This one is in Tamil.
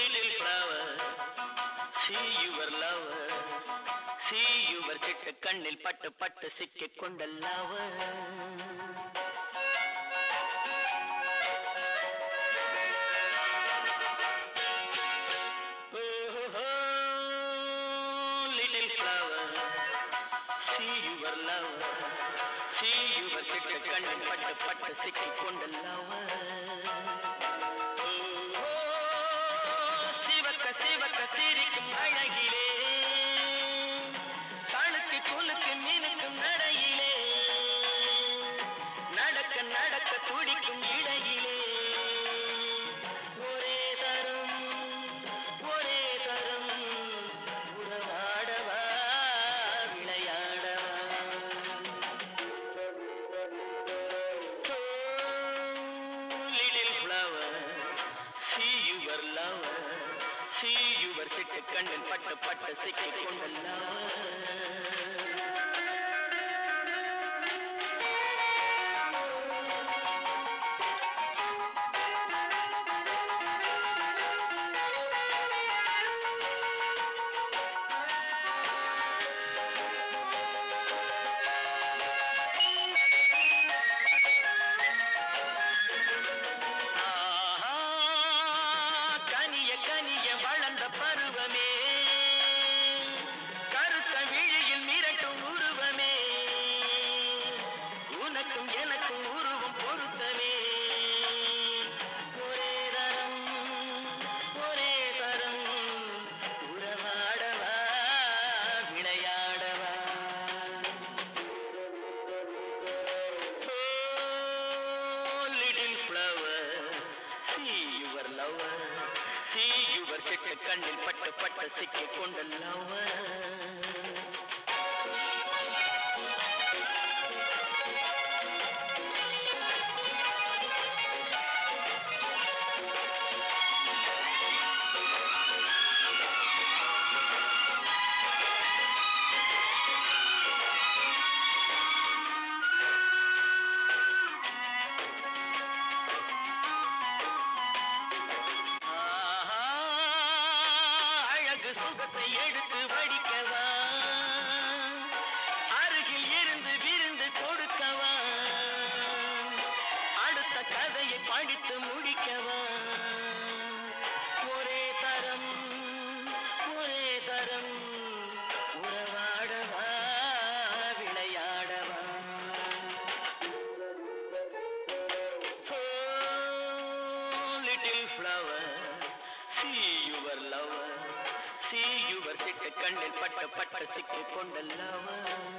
little flower, see your lover, see your சிட்டு கண்ணில் பட்டு பட்டு சிக்கிக் கொண்ட lover. Oh, little flower, see your lover, see your சிட்டு கண்ணில் பட்டு பட்டு சிக்கிக் கொண்ட lover. ஓ, சிவக்க சிவக்க சிரிக்கும் அழகிலே கணுக்கு குலுக்கு மீனுக்கும் நடையிலே நடக்க நடக்க துடிக்கும் இடையிலே ஒரே தரம் ஒரே தரம் உறவாடவா விளையாடவா little flower, see your lover, see your சிட்டு கண்ணில் பட்டு பட்டு சிக்கிக் கொண்ட lover. ஆஹா, கனிய கனிய வளர்ந்த பருவமே கருத்த விழியில் மிரட்டும் உருவமே உனக்கும் எனக்கும் உருவம் பொருத்தமே ஒரே தரம் ஒரே தரம் உறவாடவா விளையாடவா Oh, little flower, see your lover, see your சிட்டு கண்ணில் பட்டு பட்டு சிக்கிக் கொண்ட lover. ஆஹா, அழகு சுகத்தை எடுத்து வடிக்கவா அருகில் இருந்து விருந்து கொடுக்கவா அடுத்த கதையை படித்து முடிக்கவா ஒரே தரம் ஒரே தரம் உறவாடவா விளையாடவா Oh, little flower, see your lover, see your சிட்டு கண்ணில் பட்டு பட்டு சிக்கிக் கொண்ட lover.